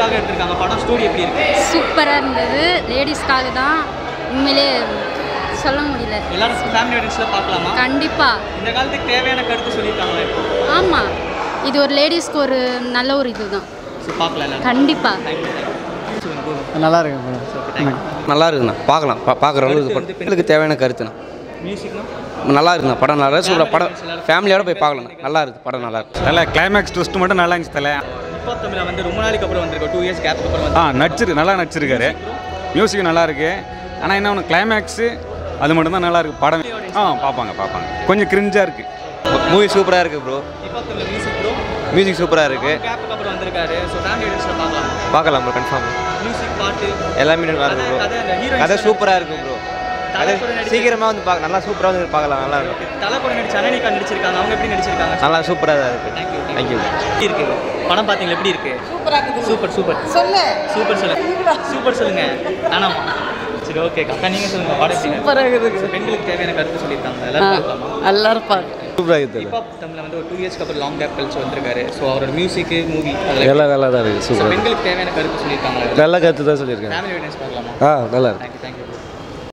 லேடிஸ்க்காக எடுத்திருக்காங்க படம் ஸ்டோரி எப்படி இருக்கு சூப்பராக இருந்தது லேடிஸ்க்காக தான் உண்மையிலே சொல்ல முடியல எல்லாரும் ஃபேமிலி ஆடியன்ஸில் பார்க்கலாமா கண்டிப்பாக இந்த காலத்துக்கு தேவையான கருத்து சொல்லியிருக்காங்களா இப்போ ஆமாம் இது ஒரு லேடிஸ்க்கு ஒரு நல்ல ஒரு இதுதான் ஸோ பார்க்கலாம் எல்லாரும் கண்டிப்பாக தேங்க்யூ தேங்க்யூ சொல்லுங்க போதும் நல்லா இருக்கு நல்லா இருக்குண்ணா பார்க்கலாம் பா பார்க்குற அளவுக்கு படம். பெண்களுக்கு தேவையான கருத்துண்ணா மியூசிக்னா நல்லா இருக்குண்ணா படம் நல்லா இருக்கு சூப்பராக படம் ஃபேமிலியோட போய் பார்க்கலாம் நல்லா இருக்கு படம் நல்லா இருக்கு நல்லா கிளைமேக்ஸ் ட்விஸ்ட் மட்டும் நல்லா இருந்துச்சு தலை இப்போ தமிழில் வந்து ரொம்ப நாளைக்கு அப்புறம் வந்திருக்கோம் டூ இயர்ஸ் கேப்க்கு அப்புறம் வந்து ஆ நடிச்சிருக்கு நல்லா நடிச்சிருக்காரு மியூசிக் நல்லா இருக்கு ஆனால் என்ன ஒன்று கிளைமேக்ஸு அது மட்டும்தான் நல்லா இருக்கு படம் ஆ பார்ப்பாங்க பார்ப்பாங்க கொஞ்சம் கிரிஞ்சாக இருக்கு மூவி சூப்பராக இருக்கு ப்ரோ இப்போ தமிழில் மியூசிக் ப்ரோ மியூசிக் சூப்பராக இருக்கு கேப்புக்கு அப்புறம் வந்திருக்காரு ஸோ ஃபேமிலி ஆடியன்ஸில் பார்க்கலாம் பார்க்கலாம் ப்ரோ கன்ஃபார்ம் மியூசிக் பாட்டு எல்லாமே நல்லா கதை இருக்கு ப்ரோ கதை அந்த ஹீரோயின் கதை சூப்பராக இருக்கு ப்ரோ தலை கதை கூட நடிச்சு- சீக்கிரமாக வந்து பார்க்க நல்லா சூப்பராக வந்து பார்க்கலாம் நல்லா இருக்கும் தலை கூட நடிச்சு அனனிகா நடிச்சிருக்காங்க அவங்க எப்படி நடிச்சிருக்காங்க நல்லா சூப்பராக தான் இருக்கு தேங்க்யூ தேங்க்யூ எப்படி இருக்கு படம் பார்த்தீங்களா எப்படி இருக்கு சூப்பர் சூப்பர் சொல்லு சூப்பர் சொல்லுங்க சூப்பர் சொல்லுங்க ஆனாமா சரி ஓகே அக்கா நீங்க சொல்லுங்க படம் சூப்பராக இருக்கு பெண்களுக்கு தேவையான கருத்து சொல்லியிருக்காங்க எல்லாரும் பார்க்கலாமா எல்லாரும் பார்க்க சூப்பராக இருக்கு ஹிப்ஹாப் தமிழ்ல வந்து ஒரு டூ இயர்ஸ்க்கு அப்புறம் லாங் கேப் கழிச்சு வந்திருக்காரு ஸோ அவரோட மியூசிக்கு மூவி எல்லாம் நல்லா தான் இருக்குது ஸோ பெண்களுக்கு தேவையான கருத்து சொல்லியிருக்காங்க நல்ல கருத்து தான் சொல்லியிருக்கேன் ஃபேமிலி ஆடியன்ஸ் பார்க்கலாமா ஆ நல்லா இருக்கு தேங்க்யூ தேங்க்யூ